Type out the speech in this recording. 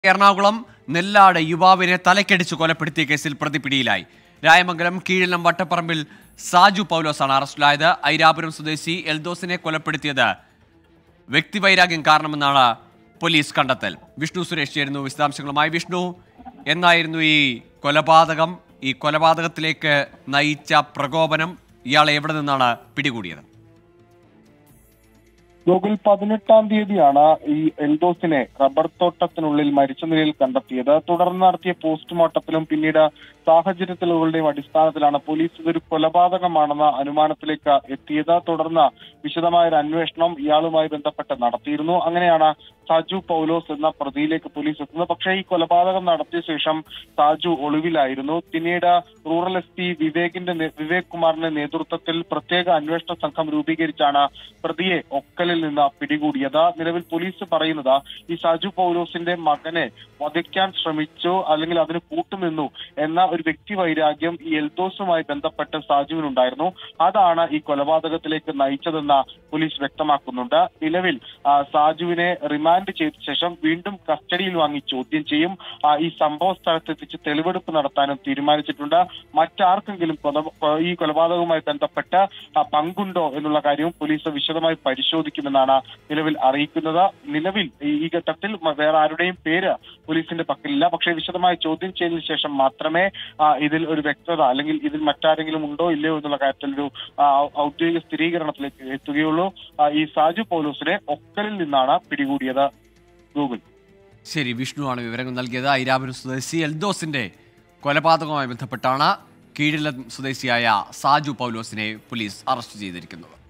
എറണാകുളം നെല്ലാട് യുവാവിനെ തലക്കടിച്ച് കൊലപ്പെടുത്തിയ കേസിൽ പ്രതി പിടിയിലായി രായമംഗലം കീഴിലം വട്ടപ്പറമ്പിൽ സാജു പൗലോസാണ് അറസ്റ്റിലായത് ഐരാപുരം സ്വദേശി എൽദോസിനെ കൊലപ്പെടുത്തിയത് വ്യക്തിവൈരാഗ്യം കാരണമെന്നാണ് പോലീസ് കണ്ടെത്തൽ വിഷ്ണു സുരേഷ് ചേരുന്നു വിശദാംശങ്ങളുമായി വിഷ്ണു എന്നായിരുന്നു ഈ കൊലപാതകം ഈ കൊലപാതകത്തിലേക്ക് നയിച്ച പ്രകോപനം ഇയാളെ എവിടെ നിന്നാണ് പിടികൂടിയത് ഗൂഗിൾ പതിനെട്ടാം തീയതിയാണ് ഈ എൽദോസിനെ റബ്ബർ തോട്ടത്തിനുള്ളിൽ മരിച്ച നിലയിൽ കണ്ടെത്തിയത് തുടർന്ന് നടത്തിയ പോസ്റ്റ്മോർട്ടത്തിലും പിന്നീട് സാഹചര്യ തെളിവുകളുടെയും അടിസ്ഥാനത്തിലാണ് പോലീസ് ഇതൊരു കൊലപാതകമാണെന്ന അനുമാനത്തിലേക്ക് എത്തിയത് തുടർന്ന് വിശദമായ ഒരു അന്വേഷണം ഇയാളുമായി ബന്ധപ്പെട്ട് നടത്തിയിരുന്നു അങ്ങനെയാണ് സാജു പൗലോസ് എന്ന പ്രതിയിലേക്ക് പോലീസ് എത്തുന്നത് പക്ഷേ ഈ കൊലപാതകം നടത്തിയ ശേഷം സാജു ഒളിവിലായിരുന്നു പിന്നീട് റൂറൽ എസ് പി വിവേകിന്റെ നേ- വിവേക് കുമാറിന്റെ നേതൃത്വത്തിൽ പ്രത്യേക അന്വേഷണ സംഘം രൂപീകരിച്ചാണ് പ്രതിയെ ഒക്കലിൽ നിന്ന് പിടികൂടിയത് നിലവിൽ പോലീസ് പറയുന്നത് ഈ സാജു പൗലോസിന്റെ മകനെ വധിക്കാൻ ശ്രമിച്ചു അല്ലെങ്കിൽ അതിന് കൂട്ടുനിന്നു എന്ന ഒരു വ്യക്തി വൈരാഗ്യം ഈ എൽദോസുമായി ബന്ധപ്പെട്ട് സാജുവിനുണ്ടായിരുന്നു അതാണ് ഈ കൊലപാതകത്തിലേക്ക് നയിച്ചതെന്ന് പോലീസ് വ്യക്തമാക്കുന്നുണ്ട് നിലവിൽ ആ, സാജുവിനെ റിമാൻഡ് ചെയ്ത ശേഷം വീണ്ടും കസ്റ്റഡിയിൽ വാങ്ങി ചോദ്യം ചെയ്യും ആ, ഈ സംഭവ സ്ഥലത്തെത്തിച്ച് തെളിവെടുപ്പ് നടത്താനും തീരുമാനിച്ചിട്ടുണ്ട് മറ്റാർക്കെങ്കിലും കൊല- ഈ കൊലപാതകവുമായി ബന്ധപ്പെട്ട് ആ, പങ്കുണ്ടോ എന്നുള്ള കാര്യവും പോലീസ് വിശദമായി പരിശോധിക്കുമെന്നാണ് നിലവിൽ അറിയിക്കുന്നത് നിലവിൽ ഈ- ഈ ഘട്ടത്തിൽ മ- വേറെ ആരുടെയും പേര് പോലീസിന്റെ പക്കലില്ല പക്ഷേ വിശദമായ ചോദ്യം ചെയ്തതിനു ശേഷം മാത്രമേ ആ, ഇതിൽ ഒരു വ്യക്തത അല്ലെങ്കിൽ ഇതിൽ മറ്റാരെങ്കിലും ഉണ്ടോ ഇല്ലയോ എന്നുള്ള കാര്യത്തിൽ ഒരു ആ, ഔ- ഔദ്യോഗിക സ്ഥിരീകരണത്തിലേക്ക് എത്തുകയുള്ളൂ ആ, ഈ സാജു പൗലോസിനെ ഒക്കലിൽ നിന്നാണ് പിടികൂടിയത് ഗൂഗിൾ ശരി വിഷ്ണുവാണ് വിവരങ്ങൾ നൽകിയത് ഐരാപുരം സ്വദേശി എൽദോസിന്റെ കൊലപാതകവുമായി ബന്ധപ്പെട്ടാണ് കീഴിലം സ്വദേശിയായ സാജു പൗലോസിനെ പോലീസ് അറസ്റ്റ് ചെയ്തിരിക്കുന്നത്